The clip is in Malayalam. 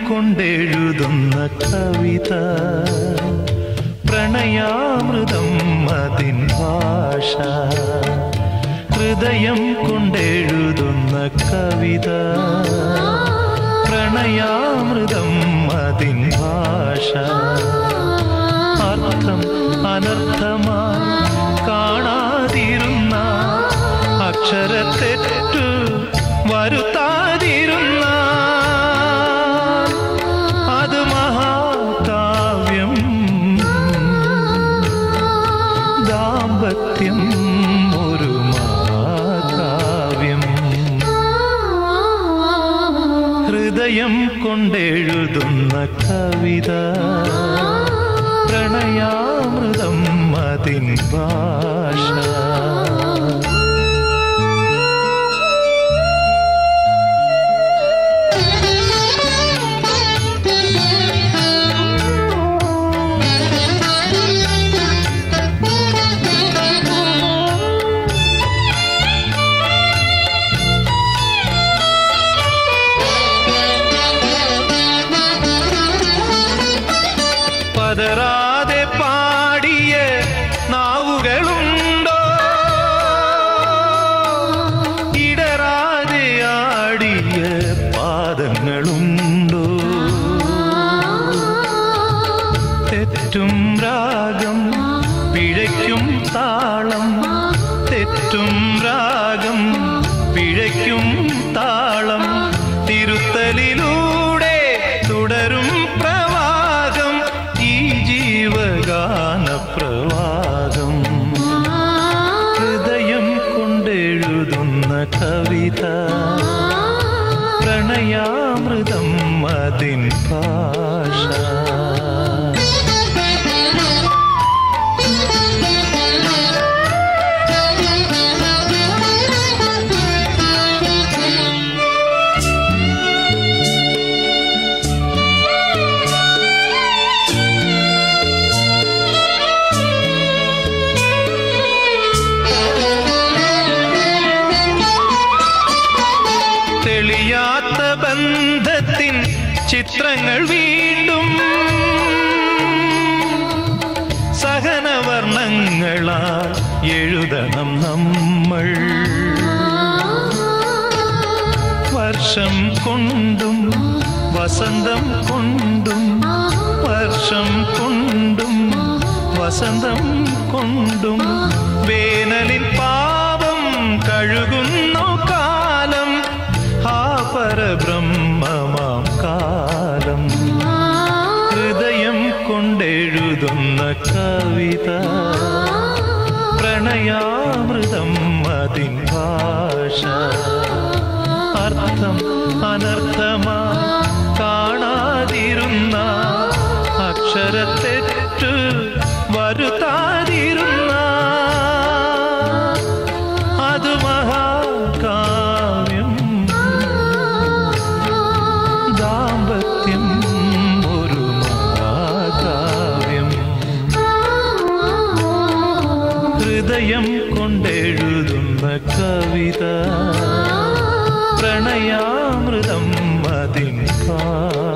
കൊണ്ടെഴുതുന്ന കവിത പ്രണയാമൃതം അതിൻ ഭാഷ ഹൃദയം കൊണ്ടെഴുതുന്ന കവിത പ്രണയാമൃതം അതിൻ ഭാഷ അർത്ഥം അനർത്ഥമായി കാണാതിരുന്ന അക്ഷരത്തെറ്റു വരുത്താതിരുന്ന അത് മഹാകാവ്യം ദാമ്പത്യം ഒരു മഹാകാവ്യം ഹൃദയം കൊണ്ടെഴുതുന്ന കവിത പ്രണയാമൃതം അതിൻ ഭാഷ പതറാതെ പാടിയ നാവുകളുണ്ടോ ഇടറാതെ ആടിയ പാദങ്ങളുണ്ടോ തെറ്റും രാഗം പിഴയ്ക്കും താളം തെറ്റും രാഗം പിഴയ്ക്കും താളം തിരുത്തലിലൂടെ തുടരും പ്രവാഹം ഈ ജീവഗാന പ്രവാഹം ഹൃദയം കൊണ്ടെഴുതുന്ന കവിത പ്രണയാമൃതം അതിൻ ഭാഷ തെളിയാത്ത ബന്ധത്തിൻ ചിത്രങ്ങൾ വീണ്ടും സഹനവർണ്ണങ്ങളാൽ എഴുതണം നമ്മൾ വർഷം കൊണ്ടും വസന്തം കൊണ്ടും വർഷം കൊണ്ടും വസന്തം കൊണ്ടും വേനലിൻ പാപം കഴുകുന്നു കാലം ആ പരബ്രഹ്മമാം കാലം ഹൃദയം കൊണ്ടെഴുതുന്ന കവിത പ്രണയാമൃതം അതിൻ ഭാഷ അർത്ഥം അനർത്ഥമാ കാണാതിരുന്ന അക്ഷരത്തെറ്റു വരുത്താതിരുന്ന അത് മഹാകാവ്യം ദാമ്പത്യം ഒരു മഹാകാവ്യം ഹൃദയം കൊണ്ടെഴുതുന്ന കവിത പ്രണയാമൃതം അതിൻ ഭാഷ